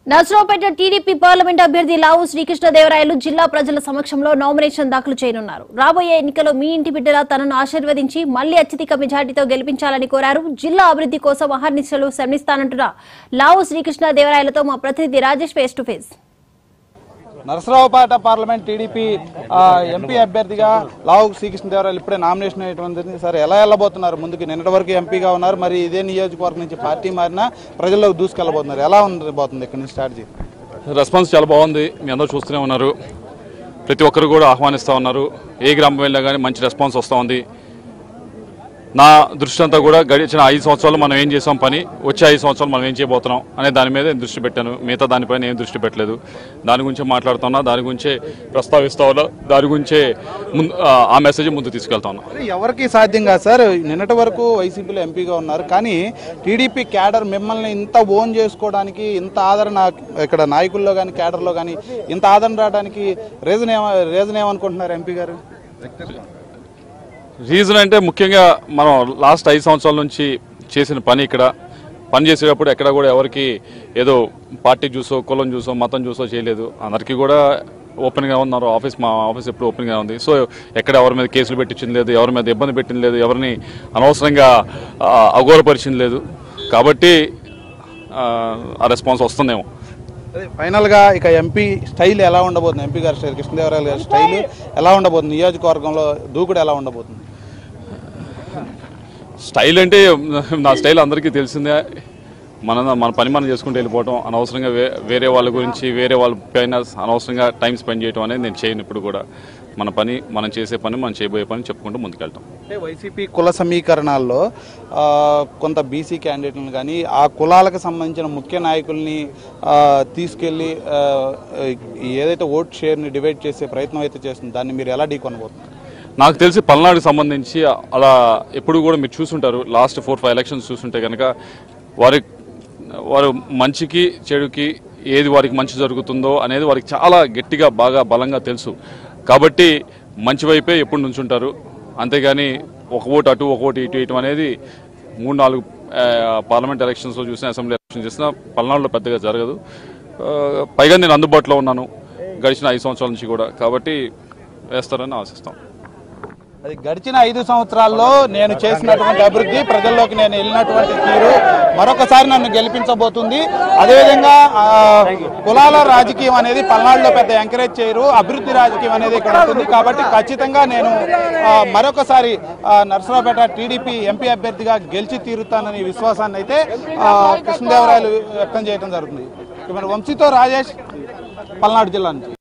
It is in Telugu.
నర్సరావుపేట టీడీపీ పార్లమెంట్ అభ్యర్థి లావు శ్రీకృష్ణదేవరాయలు జిల్లా ప్రజల సమక్షంలో నామినేషన్ దాఖలు చేయనున్నారు రాబోయే ఎన్నికల్లో మీ ఇంటి బిడ్డల తనను ఆశీర్వదించి మళ్లీ అత్యధిక మెజార్టీతో గెలిపించాలని కోరారు జిల్లా అభివృద్ధి కోసం అహర్నిశలు శ్రమిస్తానంటున్న లావు శ్రీకృష్ణదేవరాయలతో మా ప్రతినిధి Rajesh face to face Narasaraopet parliament TDP ఆ, ఎంపీ అభ్యర్థిగా లావు శ్రీకృష్ణదేవరాయలు ఇప్పుడే నామినేషన్ అయ్యేటువంటి సార్ ఎలా వెళ్ళబోతున్నారు ముందుకు నిన్నటి వరకు ఎంపీగా ఉన్నారు మరి ఇదే నియోజకవర్గం నుంచి పార్టీ మారినా ప్రజల్లోకి దూసుకెళ్ళబోతున్నారు ఎలా ఉండబోతుంది ఇక్కడ నుంచి స్ట్రాటజీ రెస్పాన్స్ చాలా బాగుంది మీ అందరూ చూస్తూనే ఉన్నారు ప్రతి ఒక్కరు కూడా ఆహ్వానిస్తూ ఉన్నారు ఏ గ్రామం వెళ్ళినా కానీ మంచి రెస్పాన్స్ వస్తూ ఉంది నా దృష్టి అంతా కూడా గడిచిన ఐదు సంవత్సరాలు మనం ఏం చేసాం పని వచ్చే ఐదు సంవత్సరాలు మనం ఏం చేయబోతున్నాం అనే దాని మీద నేను దృష్టి పెట్టాను మిగతా దానిపైన ఏం దృష్టి పెట్టలేదు దాని గురించే మాట్లాడుతున్నా దాని గురించే ప్రస్తావిస్తా ఉన్నా దాని గురించే ముందు ఆ, ఆ మెసేజ్ ముందు తీసుకెళ్తా ఉన్నా మరి ఎవరికి సాధ్యం కాదు సార్ నిన్నటి వరకు వైసీపీలో ఎంపీగా ఉన్నారు కానీ టీడీపీ క్యాడర్ మిమ్మల్ని ఇంత ఓన్ చేసుకోవడానికి ఇంత ఆదరణ ఇక్కడ నాయకుల్లో కానీ క్యాడర్లో కానీ ఇంత ఆదరణ రావడానికి రీజన్ ఏమ రీజన్ ఏమనుకుంటున్నారు ఎంపీ గారు రీజన్ అంటే ముఖ్యంగా మనం లాస్ట్ ఐదు సంవత్సరాల నుంచి చేసిన పని ఇక్కడ పని చేసేటప్పుడు ఎక్కడ కూడా ఎవరికి ఏదో పార్టీ చూసో కులం చూసో మతం చూసో చేయలేదు అందరికీ కూడా ఓపెన్గా ఉన్నారు ఆఫీస్ మా ఆఫీస్ ఎప్పుడు ఓపెన్గా ఉంది సో ఎక్కడ ఎవరి మీద కేసులు పెట్టించింది లేదు ఎవరి మీద ఇబ్బంది పెట్టింది లేదు ఎవరిని అనవసరంగా ఆ, అఘోరపరిచింది లేదు కాబట్టి ఆ, ఆ రెస్పాన్స్ వస్తుందేమో అదే ఫైనల్గా ఇక ఎంపీ స్టైల్ ఎలా ఉండబోతుంది ఎంపీ గారి స్టైల్ కృష్ణదేవరాయలు గారి స్టైల్ ఎలా ఉండబోతుంది నియోజకవర్గంలో దూకుడు ఎలా ఉండబోతుంది స్టైల్ అంటే నా స్టైల్ అందరికీ తెలిసిందే మన మన పని మనం చేసుకుంటూ వెళ్ళిపోవటం అనవసరంగా వే వేరే వాళ్ళ గురించి వేరే వాళ్ళ పైన అనవసరంగా టైం స్పెండ్ చేయడం అనేది నేను చేయను ఇప్పుడు కూడా మన పని మనం చేసే పని మనం చేయబోయే పని చెప్పుకుంటూ ముందుకెళ్తాం అంటే వైసీపీ కుల సమీకరణాల్లో ఆ, కొంత బీసీ క్యాండిడేట్లను కానీ ఆ కులాలకు సంబంధించిన ముఖ్య నాయకుల్ని ఆ, తీసుకెళ్ళి ఆ, ఏదైతే ఓట్ షేర్ని డివైడ్ చేసే ప్రయత్నం అయితే చేస్తుంది దాన్ని మీరు ఎలా ఢీకొనబోతున్నారు నాకు తెలిసి పల్నాడుకి సంబంధించి అలా ఎప్పుడు కూడా మీరు చూసుంటారు లాస్ట్ ఫోర్ ఫైవ్ ఎలక్షన్స్ చూసుంటే కనుక వారి వారు మంచికి చెడుకి ఏది వారికి మంచి జరుగుతుందో అనేది వారికి చాలా గట్టిగా బాగా బలంగా తెలుసు కాబట్టి మంచి వైపే ఎప్పుడు నుంచుంటారు అంతేగాని ఒక ఓటు అటు ఒక ఓటు ఇటు వేయటం అనేది మూడు నాలుగు ఆ, పార్లమెంట్ ఎలక్షన్స్లో చూసిన అసెంబ్లీ ఎలక్షన్ చేసినా పల్నాడులో పెద్దగా జరగదు ఆ, పైగా నేను అందుబాటులో ఉన్నాను గడిచిన ఐదు సంవత్సరాల నుంచి కూడా కాబట్టి వేస్తారని ఆశిస్తాం అది గడిచిన ఐదు సంవత్సరాల్లో నేను చేసినటువంటి అభివృద్ధి ప్రజల్లోకి నేను వెళ్ళినటువంటి తీరు మరొకసారి నన్ను గెలిపించబోతుంది అదేవిధంగా ఆ, కులాల రాజకీయం అనేది పల్నాడులో పెద్ద ఎంకరేజ్ చేయరు అభివృద్ధి రాజకీయం అనేది ఇక్కడ ఉంటుంది కాబట్టి ఖచ్చితంగా నేను ఆ, మరొకసారి ఆ, నర్సరావుపేట టీడీపీ ఎంపీ అభ్యర్థిగా గెలిచి తీరుతానని విశ్వాసాన్ని అయితే ఆ, కృష్ణదేవరాయలు వ్యక్తం చేయడం జరుగుతుంది ఇక మరి వంశీతో రాజేష్ పల్నాడు జిల్లా నుంచి